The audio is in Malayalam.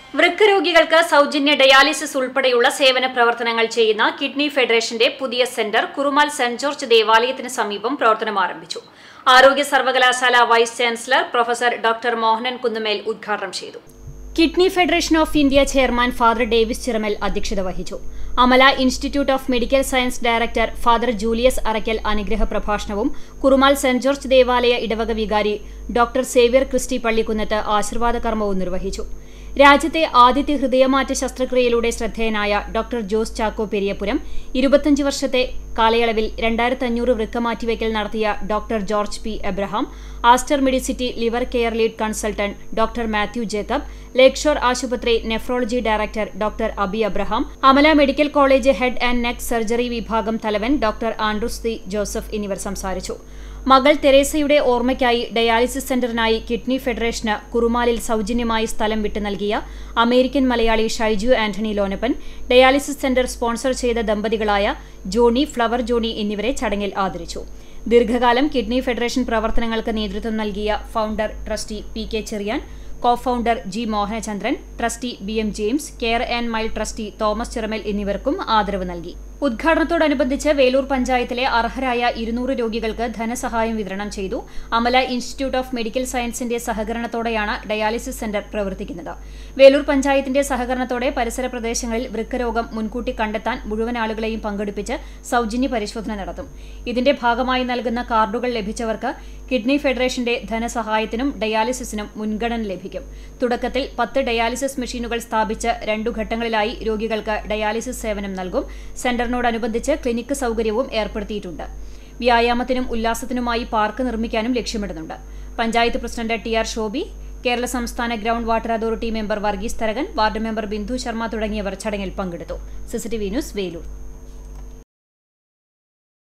വൃക്ക രോഗികൾക്ക് സൗജന്യ ഡയാലിസിസ് ഉൾപ്പെടെയുള്ള സേവന പ്രവർത്തനങ്ങൾ ചെയ്യുന്ന കിഡ്നി ഫെഡറേഷന്റെ പുതിയ സെന്റർ കുറുമാൽ സെന്റ് ജോർജ് ദേവാലയത്തിന് സമീപം പ്രവർത്തനം ആരംഭിച്ചു ആരോഗ്യ സർവകലാശാല vice chancellor professor doctor Mohanan Kunnumel ഉദ്ഘാടനം ചെയ്തു kidney federation of India chairman father Davis Chiramal അധ്യക്ഷത വഹിച്ചു Amala institute of medical science director father Julius Arakkal അനുഗ്രഹ പ്രഭാഷണവും കുറുമാൽ സെന്റ് ജോർജ് ദേവാലയ ഇടവക വികാരി ഡോക്ടർ സേവ്യർ ക്രിസ്റ്റി പള്ളിക്കുന്നത്ത് ആശീർവാദ കർമ്മവും നിർവഹിച്ചു രാജ്യത്തെ ആദ്യത്തെ ഹൃദയമാറ്റ ശസ്ത്രക്രിയയിലൂടെ ശ്രദ്ധേയനായ ഡോക്ടർ ജോസ് ചാക്കോ പെരിയപുരം ഇരുപത്തഞ്ച് വർഷത്തെ കാലയളവിൽ രണ്ടായിരത്തി അഞ്ഞൂറ് വൃക്ക മാറ്റിവയ്ക്കൽ നടത്തിയ doctor George P Abraham Aster Medcity liver care lead consultant doctor Mathew Jacob Lake Shore ആശുപത്രി nephrology director doctor Abi Abraham Amala medical college head and neck surgery വിഭാഗം തലവൻ ഡോക്ടർ ആൻഡ്രൂസ് സി ജോസഫ് എന്നിവർ സംസാരിച്ചു മകൾ തെരേസയുടെ ഓർമ്മയ്ക്കായി ഡയാലിസിസ് സെന്ററിനായി കിഡ്നി ഫെഡറേഷന് കുറുമാലിൽ സൗജന്യമായി സ്ഥലം വിട്ടു നൽകിയ American Malayali Shaiju Antony Lonappan dialysis centre sponsor ചെയ്ത ദമ്പതികളായ ജോണി ഫ്ലവർ ജോണി എന്നിവരെ ചടങ്ങിൽ ആദരിച്ചു ദീർഘകാലം കിഡ്നി ഫെഡറേഷൻ പ്രവർത്തനങ്ങൾക്ക് നേതൃത്വം നൽകിയ founder trustee P K Cherian co founder G Mohanachandran trustee B M James care and mile trustee Thomas Chiramal എന്നിവർക്കും ആദരവ് നൽകി ഉദ്ഘാടനത്തോടനുബന്ധിച്ച് വേലൂർ പഞ്ചായത്തിലെ അർഹരായ ഇരുന്നൂറ് രോഗികൾക്ക് ധനസഹായം വിതരണം ചെയ്തു അമല ഇൻസ്റ്റിറ്റ്യൂട്ട് ഓഫ് മെഡിക്കൽ സയൻസിന്റെ സഹകരണത്തോടെയാണ് ഡയാലിസിസ് സെന്റർ പ്രവർത്തിക്കുന്നത് വേലൂർ പഞ്ചായത്തിന്റെ സഹകരണത്തോടെ പരിസര പ്രദേശങ്ങളിൽ വൃക്കരോഗം മുൻകൂട്ടി കണ്ടെത്താൻ മുഴുവൻ ആളുകളെയും പങ്കെടുപ്പിച്ച് സൗജന്യ പരിശോധന നടത്തും ഇതിന്റെ ഭാഗമായി നൽകുന്ന കാർഡുകൾ ലഭിച്ചവർക്ക് കിഡ്നി ഫെഡറേഷന്റെ ധനസഹായത്തിനും ഡയാലിസിസിനും മുൻഗണന ലഭിക്കും തുടക്കത്തിൽ പത്ത് ഡയാലിസിസ് മെഷീനുകൾ സ്ഥാപിച്ച് രണ്ടു ഘട്ടങ്ങളിലായി രോഗികൾക്ക് ഡയാലിസിസ് സേവനം നൽകും സെന്ററിനോടനുബന്ധിച്ച് ക്ലിനിക്ക് സൗകര്യവും ഏർപ്പെടുത്തിയിട്ടുണ്ട് വ്യായാമത്തിനും ഉല്ലാസത്തിനുമായി പാർക്ക് നിർമ്മിക്കാനും ലക്ഷ്യമിടുന്നുണ്ട് panchayat president T R Shobhi Kerala സംസ്ഥാന ground water authority member Varghese Tharakan ward member Bindu Sharma തുടങ്ങിയവർ ചടങ്ങിൽ പങ്കെടുത്തു സിസിടിവി ന്യൂസ് വേലൂർ